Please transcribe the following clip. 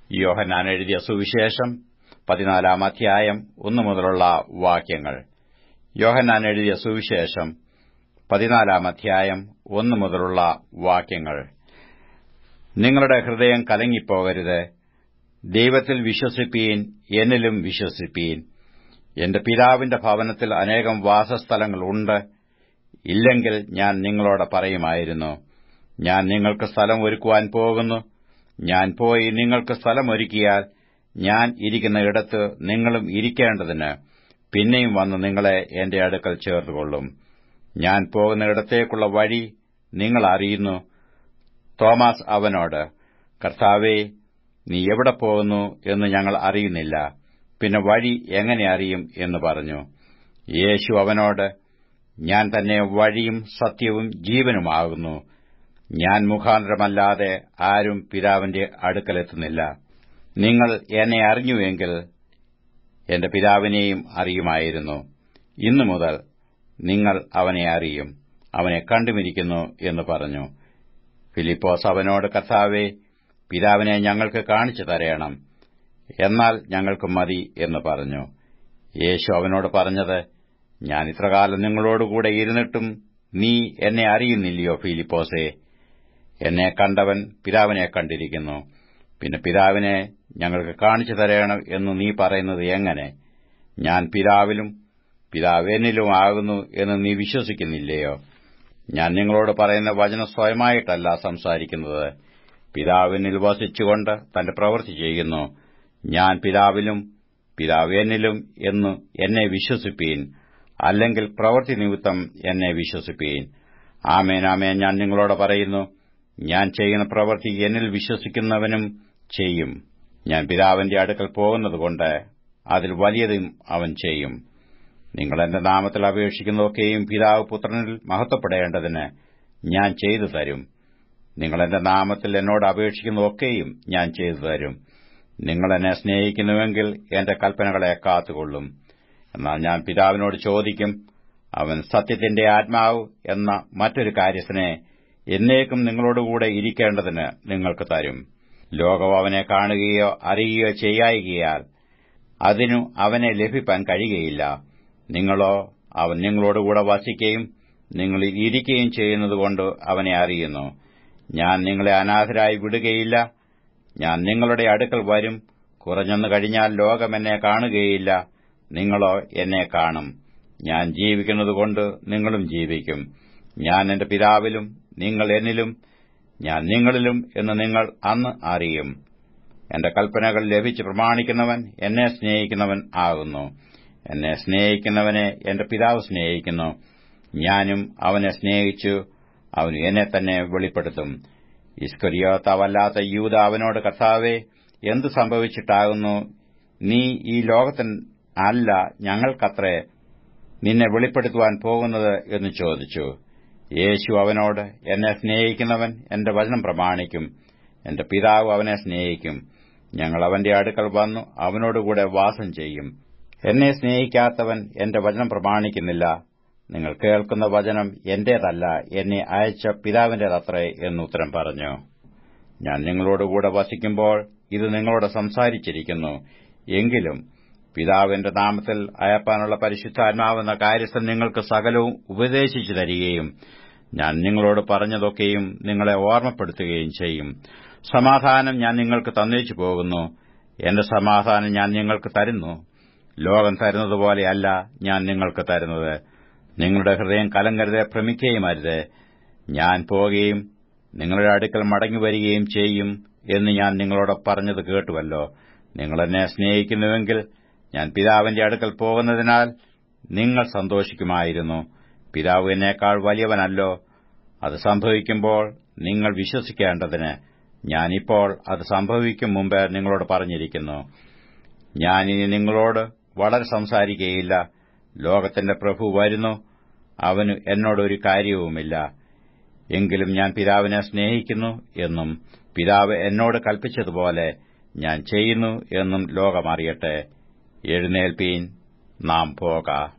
യോഹന്നാൻ എഴുതിയ സുവിശേഷം പതിനാലാം അധ്യായം ഒന്നു മുതലുള്ള വാക്യങ്ങൾ യോഹന്നാൻ എഴുതിയ സുവിശേഷം പതിനാലാം അധ്യായം ഒന്നു മുതലുള്ള വാക്യങ്ങൾ നിങ്ങളുടെ ഹൃദയം കലങ്ങിപ്പോകരുത് ദൈവത്തിൽ വിശ്വസിപ്പീൻ എന്നിലും വിശ്വസിപ്പീൻ എന്റെ പിതാവിന്റെ ഭവനത്തിൽ അനേകം വാസസ്ഥലങ്ങളുണ്ട് ഇല്ലെങ്കിൽ ഞാൻ നിങ്ങളോട് പറയുമായിരുന്നു ഞാൻ നിങ്ങൾക്ക് സ്ഥലം ഒരുക്കുവാൻ പോകുന്നു ഞാൻ പോയി നിങ്ങൾക്ക് സ്ഥലമൊരുക്കിയാൽ ഞാൻ ഇരിക്കുന്ന ഇടത്ത് നിങ്ങളും ഇരിക്കേണ്ടതിന് പിന്നെയും വന്ന് നിങ്ങളെ എന്റെ അടുക്കൽ ചേർത്തുകൊള്ളും ഞാൻ പോകുന്ന ഇടത്തേക്കുള്ള വഴി നിങ്ങൾ അറിയുന്നു തോമസ് അവനോട് കർത്താവേ നീ എവിടെ പോകുന്നു എന്ന് ഞങ്ങൾ അറിയുന്നില്ല പിന്നെ വഴി എങ്ങനെ അറിയും എന്ന് പറഞ്ഞു യേശു അവനോട് ഞാൻ തന്നെ വഴിയും സത്യവും ജീവനുമാകുന്നു ഞാൻ മുഖാന്തരമല്ലാതെ ആരും പിതാവിന്റെ അടുക്കലെത്തുന്നില്ല നിങ്ങൾ എന്നെ അറിഞ്ഞുവെങ്കിൽ എന്റെ പിതാവിനെയും അറിയുമായിരുന്നു ഇന്നു മുതൽ നിങ്ങൾ അവനെ അറിയും അവനെ കണ്ടുമിരിക്കുന്നു എന്ന് പറഞ്ഞു ഫിലിപ്പോസ് അവനോട് കർത്താവെ പിതാവിനെ ഞങ്ങൾക്ക് കാണിച്ചു തരയണം എന്നാൽ ഞങ്ങൾക്ക് മതി എന്ന് പറഞ്ഞു യേശു അവനോട് പറഞ്ഞത് ഞാൻ ഇത്രകാലം നിങ്ങളോടുകൂടെ ഇരുന്നിട്ടും നീ എന്നെ അറിയുന്നില്ലയോ ഫിലിപ്പോസേ എന്നെ കണ്ടവൻ പിതാവിനെ കണ്ടിരിക്കുന്നു പിന്നെ പിതാവിനെ ഞങ്ങൾക്ക് കാണിച്ചു തരയണം എന്ന് നീ പറയുന്നത് എങ്ങനെ ഞാൻ പിതാവിലും പിതാവ് എന്നിലും ആകുന്നു എന്ന് നീ വിശ്വസിക്കുന്നില്ലയോ ഞാൻ നിങ്ങളോട് പറയുന്ന വചനം സ്വയമായിട്ടല്ല സംസാരിക്കുന്നത് പിതാവിനിൽ വസിച്ചുകൊണ്ട് തന്റെ പ്രവൃത്തി ചെയ്യുന്നു ഞാൻ പിതാവിലും പിതാവ് എന്നിലും എന്ന് എന്നെ വിശ്വസിപ്പീൻ അല്ലെങ്കിൽ പ്രവൃത്തി നിമിത്തം എന്നെ വിശ്വസിപ്പീൻ ആമേൻ ആമേൻ ഞാൻ നിങ്ങളോട് പറയുന്നു ഞാൻ ചെയ്യുന്ന പ്രവൃത്തി എന്നിൽ വിശ്വസിക്കുന്നവനും ചെയ്യും ഞാൻ പിതാവിന്റെ അടുക്കൽ പോകുന്നതുകൊണ്ട് അതിൽ വലിയതും അവൻ ചെയ്യും നിങ്ങൾ എന്റെ നാമത്തിൽ അപേക്ഷിക്കുന്നതൊക്കെയും പിതാവ് പുത്രനിൽ മഹത്വപ്പെടേണ്ടതിന് ഞാൻ ചെയ്തു തരും നിങ്ങൾ എന്റെ നാമത്തിൽ എന്നോട് അപേക്ഷിക്കുന്നതൊക്കെയും ഞാൻ ചെയ്തു തരും നിങ്ങൾ എന്നെ സ്നേഹിക്കുന്നുവെങ്കിൽ എന്റെ കൽപ്പനകളെ കാത്തുകൊള്ളും എന്നാൽ ഞാൻ പിതാവിനോട് ചോദിക്കും അവൻ സത്യത്തിന്റെ ആത്മാവ് എന്ന മറ്റൊരു കാര്യസ്ഥനെ എന്നേക്കും നിങ്ങളോടുകൂടെ ഇരിക്കേണ്ടതിന് നിങ്ങൾക്ക് തരും ലോകം അവനെ കാണുകയോ അറിയുകയോ ചെയ്യായികയാൽ അതിനു അവനെ ലഭിപ്പാൻ കഴിയുകയില്ല നിങ്ങളോ അവൻ നിങ്ങളോടുകൂടെ വസിക്കുകയും നിങ്ങളിൽ ഇരിക്കുകയും ചെയ്യുന്നതുകൊണ്ട് അവനെ അറിയുന്നു ഞാൻ നിങ്ങളെ അനാഥരായി വിടുകയില്ല ഞാൻ നിങ്ങളുടെ അടുക്കൽ വരും കുറഞ്ഞെന്നു കഴിഞ്ഞാൽ ലോകം എന്നെ കാണുകയില്ല നിങ്ങളോ എന്നെ കാണും ഞാൻ ജീവിക്കുന്നതുകൊണ്ട് നിങ്ങളും ജീവിക്കും ഞാൻ എന്റെ പിതാവിലും നിങ്ങൾ എന്നിലും ഞാൻ നിങ്ങളിലും എന്ന് നിങ്ങൾ അന്ന് അറിയും എന്റെ കൽപ്പനകൾ ലഭിച്ച് പ്രമാണിക്കുന്നവൻ എന്നെ സ്നേഹിക്കുന്നവൻ ആകുന്നു എന്നെ സ്നേഹിക്കുന്നവനെ എന്റെ പിതാവ് സ്നേഹിക്കുന്നു ഞാനും അവനെ സ്നേഹിച്ചു അവന് എന്നെ തന്നെ വെളിപ്പെടുത്തും ഇസ്കരിയോത്താവല്ലാത്ത യൂത അവനോട് കർത്താവെ എന്തു സംഭവിച്ചിട്ടാകുന്നു നീ ഈ ലോകത്തിൽ അല്ല ഞങ്ങൾക്കത്രേ നിന്നെ വെളിപ്പെടുത്തുവാൻ പോകുന്നത് എന്ന് ചോദിച്ചു യേശു അവനോട് എന്നെ സ്നേഹിക്കുന്നവൻ എന്റെ വചനം പ്രമാണിക്കും എന്റെ പിതാവ് അവനെ സ്നേഹിക്കും ഞങ്ങൾ അവന്റെ അടുക്കൽ വന്നു അവനോടുകൂടെ വാസം ചെയ്യും എന്നെ സ്നേഹിക്കാത്തവൻ എന്റെ വചനം പ്രമാണിക്കുന്നില്ല നിങ്ങൾ കേൾക്കുന്ന വചനം എന്റേതല്ല എന്നെ അയച്ച പിതാവിന്റേതത്രേ എന്നുത്തരം പറഞ്ഞു ഞാൻ നിങ്ങളോടുകൂടെ വസിക്കുമ്പോൾ ഇത് നിങ്ങളോട് സംസാരിച്ചിരിക്കുന്നു എങ്കിലും പിതാവിന്റെ നാമത്തിൽ അയപ്പാനുള്ള പരിശുദ്ധാത്മാവെന്ന കാര്യസ്ഥൻ നിങ്ങൾക്ക് സകലവും ഉപദേശിച്ചു തരികയും ഞാൻ നിങ്ങളോട് പറഞ്ഞതൊക്കെയും നിങ്ങളെ ഓർമ്മപ്പെടുത്തുകയും ചെയ്യും സമാധാനം ഞാൻ നിങ്ങൾക്ക് തന്നേച്ചു പോകുന്നു എന്റെ സമാധാനം ഞാൻ നിങ്ങൾക്ക് തരുന്നു ലോകം തരുന്നതുപോലെയല്ല ഞാൻ നിങ്ങൾക്ക് തരുന്നത് നിങ്ങളുടെ ഹൃദയം കലങ്കരുതെ ഭ്രമിക്കുകയും അരുത് ഞാൻ പോകുകയും നിങ്ങളുടെ അടുക്കൽ മടങ്ങിവരികയും ചെയ്യും എന്ന് ഞാൻ നിങ്ങളോട് പറഞ്ഞത് കേട്ടുവല്ലോ നിങ്ങൾ എന്നെ സ്നേഹിക്കുന്നുവെങ്കിൽ ഞാൻ പിതാവിന്റെ അടുക്കൽ പോകുന്നതിനാൽ നിങ്ങൾ സന്തോഷിക്കുമായിരുന്നു പിതാവ് എന്നേക്കാൾ വലിയവനല്ലോ അത് സംഭവിക്കുമ്പോൾ നിങ്ങൾ വിശ്വസിക്കേണ്ടതിന് ഞാനിപ്പോൾ അത് സംഭവിക്കും മുമ്പ് നിങ്ങളോട് പറഞ്ഞിരിക്കുന്നു ഞാനിനി നിങ്ങളോട് വളരെ സംസാരിക്കുകയില്ല ലോകത്തിന്റെ പ്രഭു വരുന്നു അവന് എന്നോടൊരു കാര്യവുമില്ല എങ്കിലും ഞാൻ പിതാവിനെ സ്നേഹിക്കുന്നു എന്നും പിതാവ് എന്നോട് കൽപ്പിച്ചതുപോലെ ഞാൻ ചെയ്യുന്നു എന്നും ലോകമറിയട്ടെ എഴുന്നേൽപ്പീൻ നാം പോകാം